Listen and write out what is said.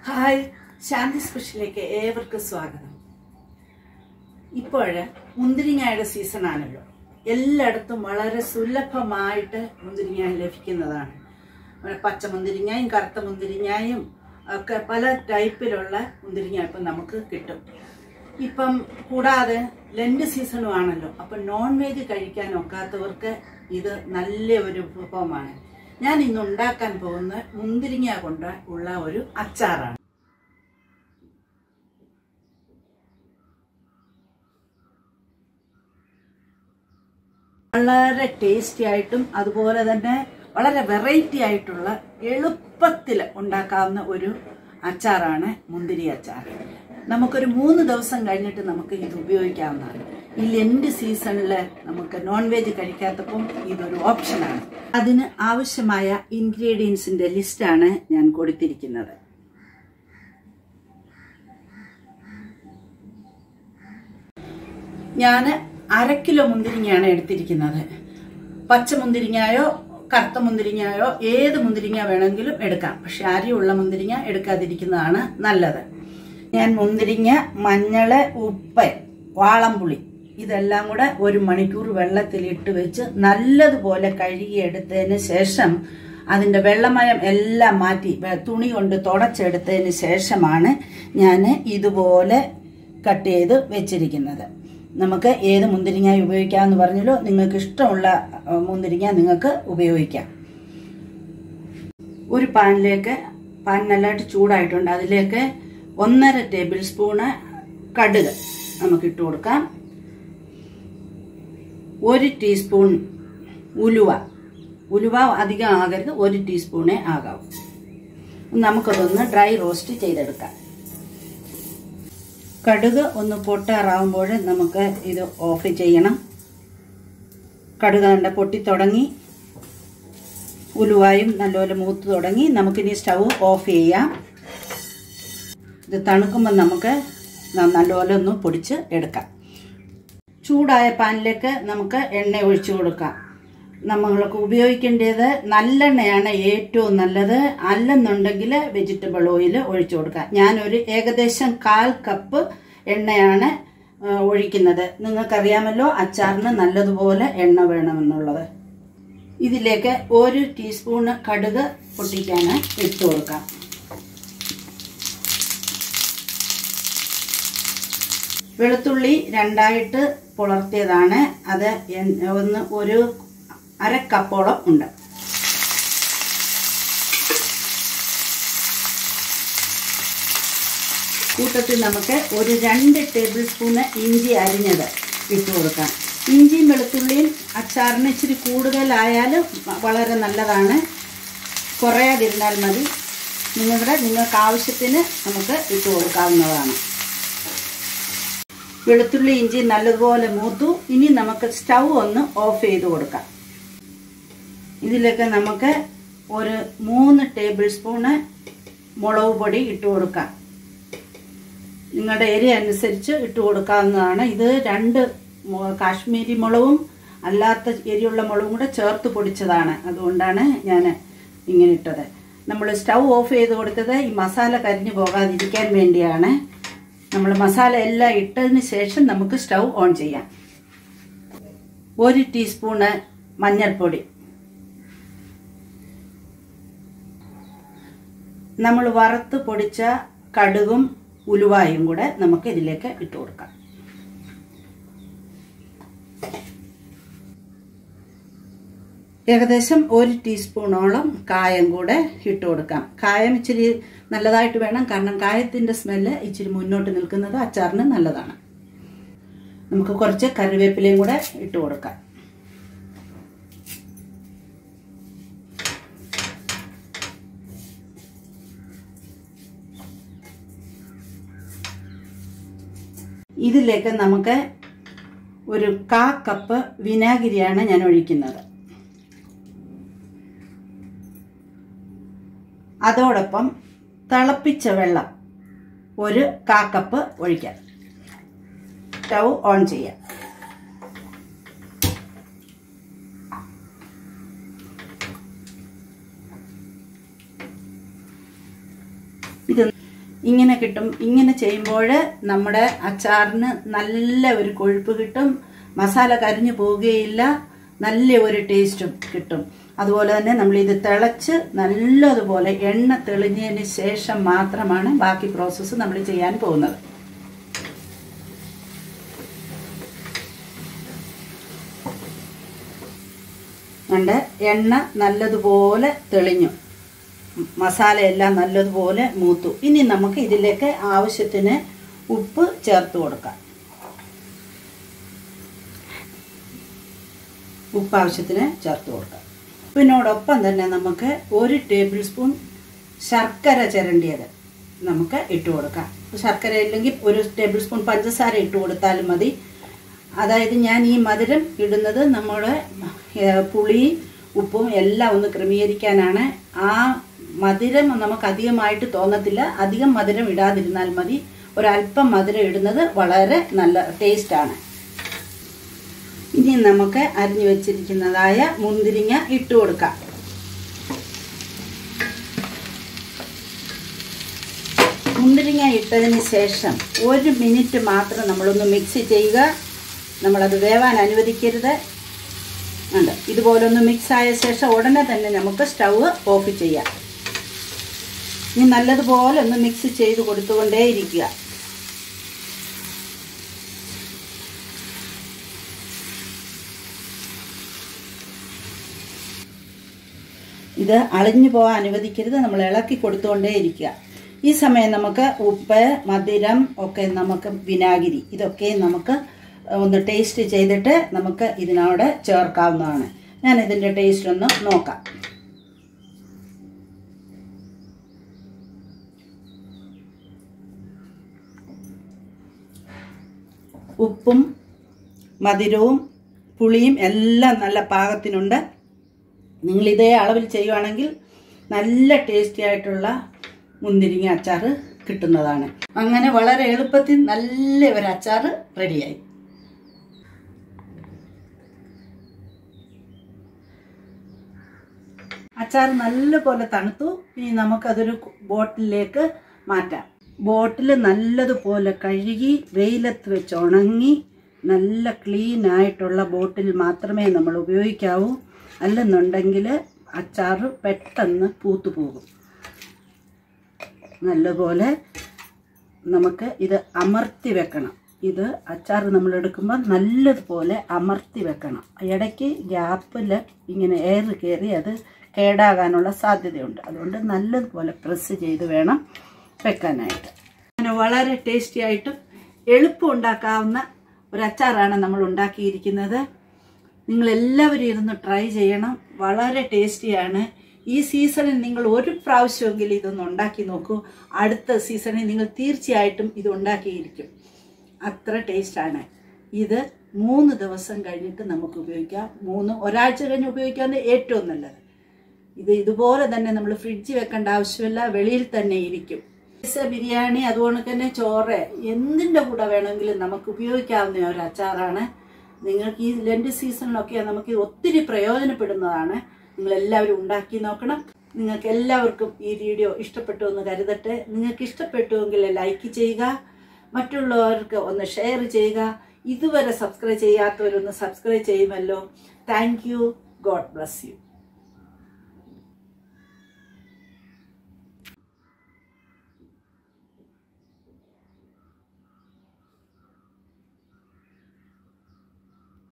hi ശാന്തി സ്പെഷ്യലേക്ക് ഏവർക്കും സ്വാഗതം ഇപ്പോൾ മുന്തിരിങ്ങയുടെ സീസൺ ആണല്ലോ എല്ലായിടത്തും വളരെ സുലഭമായിട്ട് മുന്തിരിങ്ങ ലഭിക്കുന്നതാണ് നമ്മുടെ പച്ച മുന്തിരിങ്ങയും കറുത്ത മുന്തിരിങ്ങയും ഒക്കെ പല ടൈപ്പിലുള്ള മുന്തിരിങ്ങ ഇപ്പം നമുക്ക് കിട്ടും ഇപ്പം കൂടാതെ ലെൻഡ് സീസണും ആണല്ലോ അപ്പം നോൺ വെജ് കഴിക്കാൻ ഒക്കാത്തവർക്ക് ഇത് നല്ല ഒരു വിഭവമാണ് ഞാൻ ഇന്ന് ഉണ്ടാക്കാൻ പോകുന്ന മുന്തിരിങ്ങ കൊണ്ട് ഉള്ള ഒരു അച്ചാറാണ് വളരെ ടേസ്റ്റി ആയിട്ടും അതുപോലെ തന്നെ വളരെ വെറൈറ്റി ആയിട്ടുള്ള എളുപ്പത്തിൽ ഉണ്ടാക്കാവുന്ന ഒരു അച്ചാറാണ് മുന്തിരി അച്ചാർ നമുക്കൊരു മൂന്ന് ദിവസം കഴിഞ്ഞിട്ട് നമുക്ക് ഇത് ഉപയോഗിക്കാവുന്നതാണ് ഈ ലെൻഡ് സീസണിൽ നമുക്ക് നോൺ വെജ് കഴിക്കാത്തപ്പം ഇതൊരു ഓപ്ഷനാണ് അതിന് ആവശ്യമായ ഇൻഗ്രീഡിയൻസിന്റെ ലിസ്റ്റാണ് ഞാൻ കൊടുത്തിരിക്കുന്നത് ഞാൻ അര കിലോ മുന്തിരിങ്ങയാണ് എടുത്തിരിക്കുന്നത് പച്ച മുന്തിരിങ്ങായോ കറുത്ത മുന്തിരിങ്ങായോ ഏത് മുന്തിരിങ്ങ വേണമെങ്കിലും എടുക്കാം പക്ഷെ അരിയുള്ള മുന്തിരിങ്ങ എടുക്കാതിരിക്കുന്നതാണ് നല്ലത് ഞാൻ മുന്തിരിങ്ങ മഞ്ഞള് ഉപ്പ് വാളംപുളി ഇതെല്ലാം കൂടെ ഒരു മണിക്കൂർ വെള്ളത്തിലിട്ട് വെച്ച് നല്ലതുപോലെ കഴുകിയെടുത്തതിന് ശേഷം അതിൻ്റെ വെള്ളമയം എല്ലാം മാറ്റി വെ- തുണി കൊണ്ട് തുടച്ചെടുത്തതിന് ശേഷമാണ് ഞാൻ ഇതുപോലെ കട്ട് ചെയ്ത് വെച്ചിരിക്കുന്നത് നമുക്ക് ഏത് മുന്തിരിങ്ങ ഉപയോഗിക്കാമെന്ന് പറഞ്ഞല്ലോ നിങ്ങൾക്ക് ഇഷ്ടമുള്ള അഹ്, മുന്തിരിങ്ങ നിങ്ങൾക്ക് ഉപയോഗിക്കാം ഒരു പാനിലേക്ക് പാൻ നല്ലതായിട്ട് ചൂടായിട്ടുണ്ട് അതിലേക്ക് ഒന്നര ടേബിൾ സ്പൂണ് കടുക് നമുക്ക് ഇട്ട് കൊടുക്കാം ഒരു ടീസ്പൂൺ ഉലുവ ഉലുവ അധികം ആകരുത് ഒരു ടീസ്പൂണേ ആകാവൂ നമുക്കതൊന്ന് ഡ്രൈ റോസ്റ്റ് ചെയ്തെടുക്കാം കടുക് ഒന്ന് പൊട്ടാറാവുമ്പോൾ നമുക്ക് ഇത് ഓഫ് ചെയ്യണം കടുക് കണ്ട പൊട്ടി തുടങ്ങി ഉലുവായും നല്ലപോലെ മൂത്ത് തുടങ്ങി നമുക്കിനി സ്റ്റൗ ഓഫ് ചെയ്യാം ഇത് തണുക്കുമ്പോൾ നമുക്ക് ന- നല്ലപോലെ ഒന്ന് പൊടിച്ച് എടുക്കാം ചൂടായ പാനിലേക്ക് നമുക്ക് എണ്ണ ഒഴിച്ചു കൊടുക്കാം നമ്മൾക്ക് ഉപയോഗിക്കേണ്ടത് നല്ലെണ്ണയാണ് ഏറ്റവും നല്ലത് അല്ലെന്നുണ്ടെങ്കിൽ വെജിറ്റബിൾ ഓയിൽ ഒഴിച്ചു കൊടുക്കാം ഞാനൊരു ഏകദേശം കാൽ കപ്പ് എണ്ണയാണ് ആ, ഒഴിക്കുന്നത് നിങ്ങൾക്കറിയാമല്ലോ അച്ചാറിന് നല്ലതുപോലെ എണ്ണ വേണമെന്നുള്ളത് ഇതിലേക്ക് ഒരു ടീസ്പൂണ് കടുക് പൊട്ടിക്കാൻ ഇട്ട് കൊടുക്കാം വെളുത്തുള്ളി രണ്ടായിട്ട് പുലർത്തിയതാണ് അത് എൻ- ഒന്ന് ഒരു അര കപ്പോളം ഉണ്ട് കൂട്ടത്തിൽ നമുക്ക് ഒരു രണ്ട് ടേബിൾ സ്പൂണ് ഇഞ്ചി അരിഞ്ഞത് ഇട്ട് കൊടുക്കാം ഇഞ്ചിയും വെളുത്തുള്ളിയും അച്ചാറിന് ഇച്ചിരി കൂടുതലായാലും വളരെ നല്ലതാണ് കുറയാതിരുന്നാൽ മതി നിങ്ങളുടെ നിങ്ങൾക്ക് ആവശ്യത്തിന് നമുക്ക് ഇട്ട് കൊടുക്കാവുന്നതാണ് വെളുത്തുള്ളി ഇഞ്ചി നല്ലതുപോലെ മൂത്തു ഇനി നമുക്ക് സ്റ്റൗ ഒന്ന് ഓഫ് ചെയ്ത് കൊടുക്കാം ഇതിലേക്ക് നമുക്ക് ഒരു മൂന്ന് ടേബിൾ സ്പൂണ് മുളക് പൊടി ഇട്ട് കൊടുക്കാം നിങ്ങളുടെ എരി അനുസരിച്ച് ഇട്ട് കൊടുക്കാവുന്നതാണ് ഇത് രണ്ട് മു- കാശ്മീരി മുളകും അല്ലാത്ത എരിയുള്ള മുളകും കൂടെ ചേർത്ത് പൊടിച്ചതാണ് അതുകൊണ്ടാണ് ഞാൻ ഇങ്ങനെ ഇട്ടത് നമ്മൾ സ്റ്റൗ ഓഫ് ചെയ്ത് കൊടുത്തത് ഈ മസാല കരിഞ്ഞു പോകാതിരിക്കാൻ വേണ്ടിയാണ് നമ്മൾ മസാല എല്ലാം ഇട്ടതിന് ശേഷം നമുക്ക് സ്റ്റൗ ഓൺ ചെയ്യാം ഒരു ടീസ്പൂണ് മഞ്ഞൾപ്പൊടി നമ്മൾ വറുത്ത് പൊടിച്ച കടുകും ഉലുവായും കൂടെ നമുക്ക് ഇതിലേക്ക് ഇട്ട് കൊടുക്കാം ഏകദേശം ഒരു ടീസ്പൂണോളം കായം കൂടെ ഇട്ട് കൊടുക്കാം കായം ഇച്ചിരി നല്ലതായിട്ട് വേണം കാരണം കായത്തിന്റെ സ്മെല്ല് ഇച്ചിരി മുന്നോട്ട് നിൽക്കുന്നത് അച്ചാറിന് നല്ലതാണ് നമുക്ക് കുറച്ച് കറിവേപ്പിലയും കൂടെ ഇട്ട് കൊടുക്കാം ഇതിലേക്ക് നമുക്ക് ഒരു കാ കപ്പ് വിനാഗിരിയാണ് ഞാൻ ഒഴിക്കുന്നത് അതോടൊപ്പം തിളപ്പിച്ച വെള്ളം ഒരു കാ കപ്പ് ഒഴിക്കാം സ്റ്റൗ ഓൺ ചെയ്യാം ഇത് ഇങ്ങനെ കിട്ടും ഇങ്ങനെ ചെയ്യുമ്പോൾ നമ്മുടെ അച്ചാറിന് നല്ല ഒരു കൊഴുപ്പ് കിട്ടും മസാല കരിഞ്ഞു പോവുകയില്ല നല്ല ഒരു ടേസ്റ്റും കിട്ടും അതുപോലെ തന്നെ നമ്മൾ ഇത് തിളച്ച് നല്ലതുപോലെ എണ്ണ തെളിഞ്ഞതിന് ശേഷം മാത്രമാണ് ബാക്കി പ്രോസസ്സ് നമ്മൾ ചെയ്യാൻ പോകുന്നത് ഉണ്ട് എണ്ണ നല്ലതുപോലെ തെളിഞ്ഞു മസാലയെല്ലാം നല്ലതുപോലെ മൂത്തു ഇനി നമുക്ക് ഇതിലേക്ക് ആവശ്യത്തിന് ഉപ്പ് ചേർത്ത് കൊടുക്കാം ഉപ്പ് ആവശ്യത്തിന് ചേർത്ത് കൊടുക്കാം ഉപ്പിനോടൊപ്പം തന്നെ നമുക്ക് ഒരു ടേബിൾ സ്പൂൺ ശർക്കര ചിരണ്ടിയത് നമുക്ക് ഇട്ട് കൊടുക്കാം ശർക്കര ഇല്ലെങ്കിൽ ഒരു ടേബിൾ സ്പൂൺ പഞ്ചസാര ഇട്ട് കൊടുത്താലും മതി അതായത് ഞാൻ ഈ മധുരം ഇടുന്നത് നമ്മുടെ ഏഹ്, പുളി ഉപ്പും എല്ലാം ഒന്ന് ക്രമീകരിക്കാനാണ് ആ മധുരം നമുക്ക് അധികമായിട്ട് തോന്നത്തില്ല അധികം മധുരം ഇടാതിരുന്നാൽ മതി ഒരല്പം മധുരം ഇടുന്നത് വളരെ നല്ല ടേസ്റ്റാണ് ഇനി നമുക്ക് അരിഞ്ഞു വെച്ചിരിക്കുന്നതായ മുന്തിരിങ്ങ ഇട്ട് കൊടുക്കാം മുന്തിരിങ്ങ ഇട്ടതിന് ശേഷം ഒരു മിനിറ്റ് മാത്രം നമ്മളൊന്ന് മിക്സ് ചെയ്യുക നമ്മളത് വേവാൻ അനുവദിക്കരുത് ഉണ്ട് ഇതുപോലെ ഒന്ന് മിക്സ് ആയ ശേഷം ഉടനെ തന്നെ നമുക്ക് സ്റ്റൗ ഓഫ് ചെയ്യാം ഇനി നല്ലതുപോലെ ഒന്ന് മിക്സ് ചെയ്ത് കൊടുത്തുകൊണ്ടേയിരിക്കുക ഇത് അളിഞ്ഞു പോകാൻ അനുവദിക്കരുത് നമ്മൾ ഇളക്കി കൊടുത്തുകൊണ്ടേ ഇരിക്കുക ഈ സമയം നമുക്ക് ഉപ്പ് മധുരം ഒക്കെ നമുക്ക് വിനാഗിരി ഇതൊക്കെ നമുക്ക് ഒന്ന് ടേസ്റ്റ് ചെയ്തിട്ട് നമുക്ക് ഇതിനോട് ചേർക്കാവുന്നതാണ് ഞാൻ ഇതിൻ്റെ ടേസ്റ്റ് ഒന്ന് നോക്കാം ഉപ്പും മധുരവും പുളിയും എല്ലാം നല്ല പാകത്തിനുണ്ട് നിങ്ങൾ ഇതേ അളവിൽ ചെയ്യുവാണെങ്കിൽ നല്ല ടേസ്റ്റി ആയിട്ടുള്ള മുന്തിരിങ്ങ അച്ചാർ കിട്ടുന്നതാണ് അങ്ങനെ വളരെ എളുപ്പത്തിൽ നല്ല ഒരു അച്ചാർ റെഡിയായി അച്ചാർ നല്ലപോലെ തണുത്തു ഇനി നമുക്കതൊരു ബോട്ടിലേക്ക് മാറ്റാം ബോട്ടിൽ നല്ലതുപോലെ കഴുകി വെയിലത്ത് വെച്ച് ഉണങ്ങി നല്ല ക്ലീൻ ആയിട്ടുള്ള ബോട്ടിൽ മാത്രമേ നമ്മൾ ഉപയോഗിക്കാവൂ അല്ലെന്നുണ്ടെങ്കിൽ അച്ചാർ പെട്ടെന്ന് പൂത്തു പോകും നല്ലപോലെ നമുക്ക് ഇത് അമർത്തി വെക്കണം ഇത് അച്ചാർ നമ്മൾ എടുക്കുമ്പോൾ നല്ലതുപോലെ അമർത്തി വെക്കണം ഇടയ്ക്ക് ഗ്യാപ്പിൽ ഇങ്ങനെ എയർ കയറി അത് കേടാകാനുള്ള സാധ്യതയുണ്ട് അതുകൊണ്ട് നല്ലതുപോലെ പ്രസ് ചെയ്ത് വേണം വെക്കാനായിട്ട് അങ്ങനെ വളരെ ടേസ്റ്റി ആയിട്ടും എളുപ്പം ഉണ്ടാക്കാവുന്ന ഒരു അച്ചാറാണ് നമ്മൾ ഉണ്ടാക്കിയിരിക്കുന്നത് നിങ്ങൾ എല്ലാവരും ഇരുന്ന് ട്രൈ ചെയ്യണം വളരെ ടേസ്റ്റിയാണ് ഈ സീസണിൽ നിങ്ങൾ ഒരു പ്രാവശ്യമെങ്കിലും ഇതൊന്ന് ഉണ്ടാക്കി നോക്കൂ അടുത്ത സീസണിൽ നിങ്ങൾ തീർച്ചയായിട്ടും ഇത് ഉണ്ടാക്കിയിരിക്കും അത്ര ടേസ്റ്റാണ് ഇത് മൂന്ന് ദിവസം കഴിഞ്ഞിട്ട് നമുക്ക് ഉപയോഗിക്കാം മൂന്ന് ഒരാഴ്ച കഴിഞ്ഞ് ഉപയോഗിക്കാവുന്ന ഏറ്റവും നല്ലത് ഇത് ഇതുപോലെ തന്നെ നമ്മൾ ഫ്രിഡ്ജിൽ വെക്കേണ്ട ആവശ്യമില്ല വെളിയിൽ തന്നെ ഇരിക്കും പിസ്സ ബിരിയാണി അതുകൊണ്ട് തന്നെ ചോറ് എന്തിൻ്റെ കൂടെ വേണമെങ്കിലും നമുക്ക് ഉപയോഗിക്കാവുന്ന ഒരു അച്ചാറാണ് നിങ്ങൾക്ക് ഈ ലെൻഡ് സീസണിലൊക്കെ നമുക്ക് ഇത് ഒത്തിരി പ്രയോജനപ്പെടുന്നതാണ് നിങ്ങൾ എല്ലാവരും ഉണ്ടാക്കി നോക്കണം നിങ്ങൾക്ക് എല്ലാവർക്കും ഈ വീഡിയോ ഇഷ്ടപ്പെട്ടു എന്ന് കരുതട്ടെ നിങ്ങൾക്ക് ഇഷ്ടപ്പെട്ടുവെങ്കിൽ ലൈക്ക് ചെയ്യുക മറ്റുള്ളവർക്ക് ഒന്ന് ഷെയർ ചെയ്യുക ഇതുവരെ സബ്സ്ക്രൈബ് ചെയ്യാത്തവരൊന്ന് സബ്സ്ക്രൈബ് ചെയ്യുമല്ലോ thank you God bless U